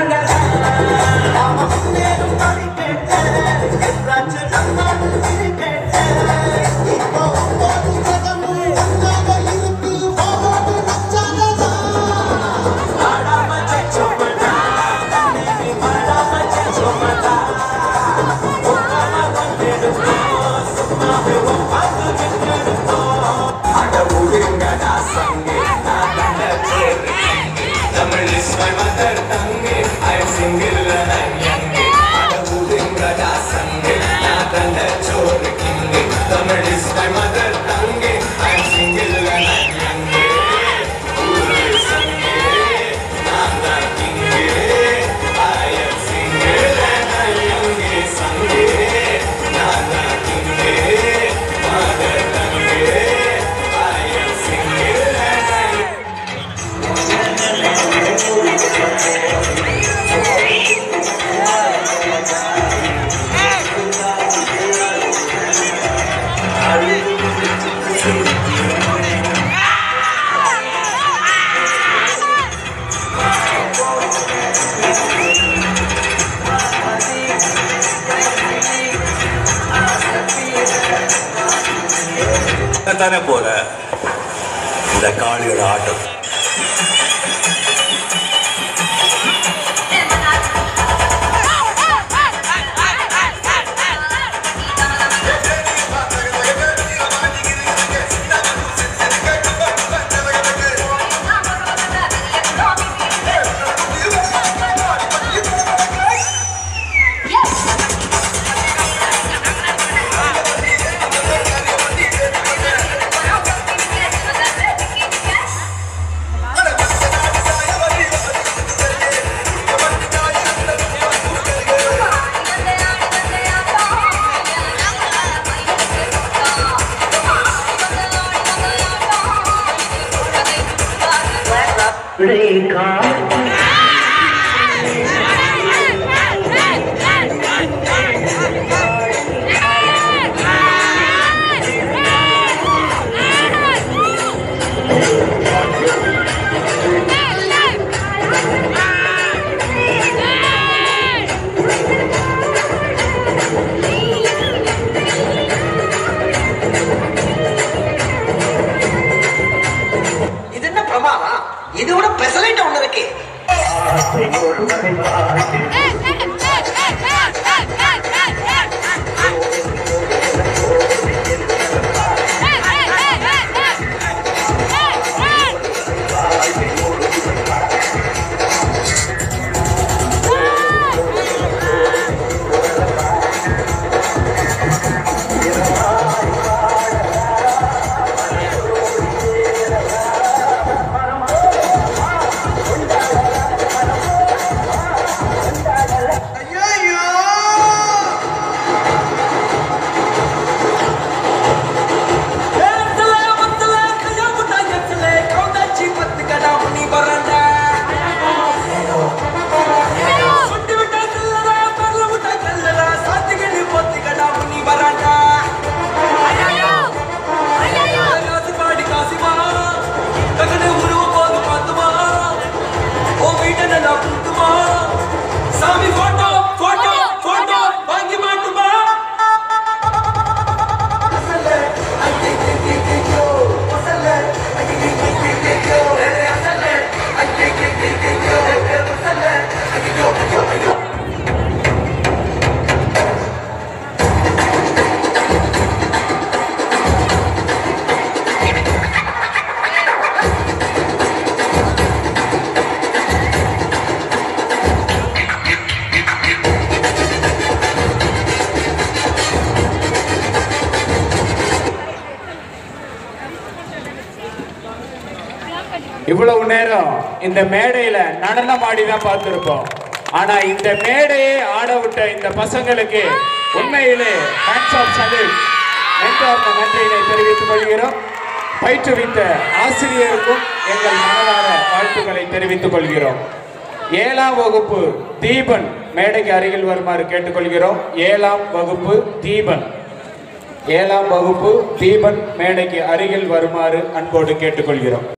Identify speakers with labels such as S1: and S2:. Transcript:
S1: Tamil is my mother tongue. I am single and I'm young. அடவுடுங்கடா சங்கு, நான் தந்த சோறு கிங்கு. Tamil is my mother tongue. I am single and I'm young. ஊரு சங்கு, நான் தான் கிங்கு. I am single and I'm young. சங்கு, நான் தான் கிங்கு. Mother tongue. I am single and I'm
S2: தானே போற இந்த காளியோட ஆட்டம்
S3: இது என்ன பிரமாதம் இது விட பெசலைட் ஒண்ணு இருக்கு
S4: சாமி போட்டோ போட்டோ போட்டோ வாங்கி மாட்டுமா
S5: இவ்வளவு நேரம் இந்த மேடையில நடனம் ஆடி தான் பார்த்திருப்போம் ஆனா இந்த மேடையை ஆட விட்ட இந்த பசங்களுக்கு உண்மையிலே ஹேண்ட்ஸ் ஆஃப் சல்யூட் நன்றார்ந்த நன்றியினை தெரிவித்துக் கொள்கிறோம் பயிற்றுவித்த ஆசிரியருக்கும் எங்கள் மனதார வாழ்த்துக்களை தெரிவித்துக் கொள்கிறோம் ஏழாம் வகுப்பு தீபன் மேடைக்கு அருகில் வருமாறு கேட்டுக்கொள்கிறோம் ஏழாம் வகுப்பு தீபன் ஏழாம் வகுப்பு தீபன் மேடைக்கு அருகில் வருமாறு அன்போடு கேட்டுக்கொள்கிறோம்